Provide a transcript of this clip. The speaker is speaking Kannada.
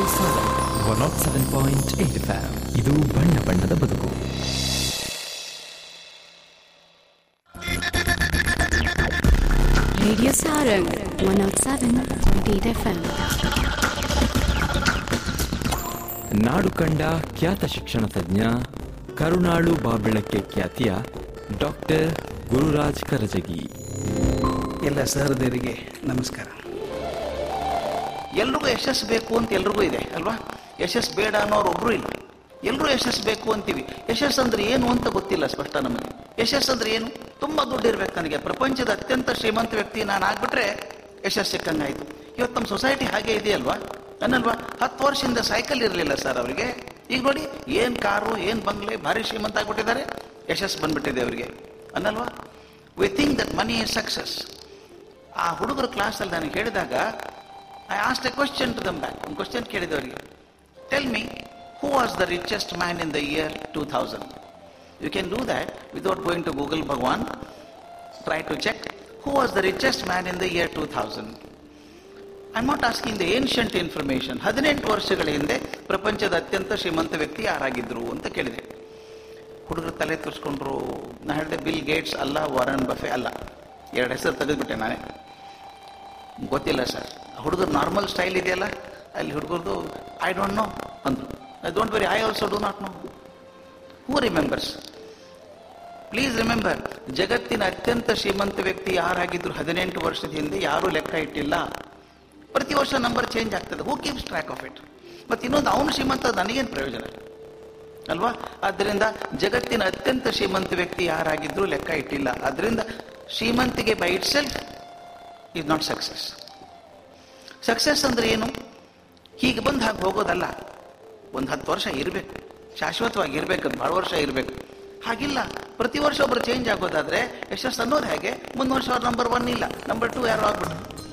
ಸಾರನ್ one nought seven point eight FM ಇದು ಬಣ್ಣ ಬಣ್ಣದ ಬದುಕು Radio Sarang 107.8 FM. ನಾಡು ಕಂಡ ಖ್ಯಾತ ಶಿಕ್ಷಣ ತಜ್ಞ ಕರುಣಾಳು ಬಾಬೆಳಕ್ಕೆ ಖ್ಯಾತಿಯ ಡಾಕ್ಟರ್ ಗುರುರಾಜ್ ಕರಜಗಿ ಎಲ್ಲ ಸಹೃದಯರಿಗೆ ನಮಸ್ಕಾರ ಎಲ್ರಿಗೂ ಯಶಸ್ಸು ಬೇಕು ಅಂತ ಎಲ್ರಿಗೂ ಇದೆ ಅಲ್ವಾ ಯಶಸ್ಸು ಬೇಡ ಅನ್ನೋರು ಒಬ್ರು ಇಲ್ಲ ಎಲ್ಲರೂ ಯಶಸ್ಸು ಬೇಕು ಅಂತೀವಿ ಯಶಸ್ಸು ಅಂದ್ರೆ ಏನು ಅಂತ ಗೊತ್ತಿಲ್ಲ ಸ್ಪಷ್ಟ ನಮಗೆ ಯಶಸ್ಸು ಅಂದ್ರೆ ಏನು ತುಂಬಾ ದುಡ್ಡು ಇರ್ಬೇಕು ನನಗೆ ಪ್ರಪಂಚದ ಅತ್ಯಂತ ಶ್ರೀಮಂತ ವ್ಯಕ್ತಿ ನಾನು ಆಗ್ಬಿಟ್ರೆ ಯಶಸ್ಸು ಸಿಕ್ಕಂಗಾಯ್ತು ಇವತ್ತು ನಮ್ಮ ಸೊಸೈಟಿ ಹಾಗೆ ಇದೆಯಲ್ವಾ ಅನ್ನಲ್ವಾ ಹತ್ತು ವರ್ಷದಿಂದ ಸೈಕಲ್ ಇರಲಿಲ್ಲ ಸರ್ ಅವರಿಗೆ ಈಗ ನೋಡಿ ಏನ್ ಕಾರು ಏನ್ ಬಂಗ್ಲೆ ಭಾರಿ ಶ್ರೀಮಂತ ಆಗ್ಬಿಟ್ಟಿದ್ದಾರೆ ಯಶಸ್ಸು ಬಂದ್ಬಿಟ್ಟಿದೆ ಅವರಿಗೆ ಅನ್ನಲ್ವಾ we think that money is success ಆ ಹುಡುಗರ ಕ್ಲಾಸಲ್ಲಿ ನನಗೆ ಹೇಳಿದಾಗ I asked a question to them back ಒಂದು ಕ್ವಶನ್ ಕೇಳಿದವರಿಗೆ tell me who was the richest man in the year two thousand you can do that without going to Google ಭಗವಾನ್ try to check who was the richest man in the year two thousand I not asking the ancient information ಹದಿನೆಂಟು ವರ್ಷಗಳ ಹಿಂದೆ ಪ್ರಪಂಚದ ಅತ್ಯಂತ ಶ್ರೀಮಂತ ವ್ಯಕ್ತಿ ಯಾರಾಗಿದ್ರು ಅಂತ ಕೇಳಿದೆ ಹುಡುಗರು ತಲೆ ತುರ್ಸ್ಕೊಂಡ್ರು ನಾ ಹೇಳಿದೆ ಬಿಲ್ ಗೇಟ್ಸ್ ಅಲ್ಲ ವಾರನ್ ಬಫೆ ಅಲ್ಲ ಎರಡು ಹೆಸರು ತೆಗೆದುಬಿಟ್ಟೆ ನಾನೇ ಗೊತ್ತಿಲ್ಲ ಸರ್ ಹುಡುಗರು ನಾರ್ಮಲ್ ಸ್ಟೈಲ್ ಇದೆಯಲ್ಲ ಅಲ್ಲಿ ಹುಡುಗರದು ಐ ಡೋಂಟ್ ನೋ ಅಂದ್ರು I don't very I also do not know who remembers please remember ಜಗತ್ತಿನ ಅತ್ಯಂತ ಶ್ರೀಮಂತ ವ್ಯಕ್ತಿ ಯಾರಾಗಿದ್ರು ಹದಿನೆಂಟು ವರ್ಷದ ಹಿಂದೆ ಯಾರೂ ಲೆಕ್ಕ ಇಟ್ಟಿಲ್ಲ ಪ್ರತಿ ವರ್ಷ ನಂಬರ್ ಚೇಂಜ್ ಆಗ್ತದೆ who keeps track of it ಮತ್ತು ಇನ್ನೊಂದು ಅವನು ಶ್ರೀಮಂತ ನನಗೇನು ಪ್ರಯೋಜನ ಅಲ್ವಾ ಆದ್ದರಿಂದ ಜಗತ್ತಿನ ಅತ್ಯಂತ ಶ್ರೀಮಂತ ವ್ಯಕ್ತಿ ಯಾರಾಗಿದ್ರು ಲೆಕ್ಕ ಇಟ್ಟಿಲ್ಲ ಅದರಿಂದ ಶ್ರೀಮಂತಿಗೆ by itself is not success success ಅಂದ್ರೆ ಏನು ಹೀಗೆ ಬಂದು ಹಾಗೆ ಹೋಗೋದಲ್ಲ ಒಂದು ಹತ್ತು ವರ್ಷ ಇರಬೇಕು ಶಾಶ್ವತವಾಗಿ ಇರಬೇಕು ಅದು ಭಾಳ ವರ್ಷ ಇರಬೇಕು ಹಾಗಿಲ್ಲ ಪ್ರತಿ ವರ್ಷ ಒಬ್ಬರು ಚೇಂಜ್ ಆಗೋದಾದ್ರೆ ಯಶಸ್ಸು ಅನ್ನೋದು ಹೇಗೆ ಮುಂದೆ ವರ್ಷ ಅವ್ರು ನಂಬರ್ ಒನ್ ಇಲ್ಲ ನಂಬರ್ ಟೂ ಯಾರು ಆಗ್ಬಿಟ್ಟು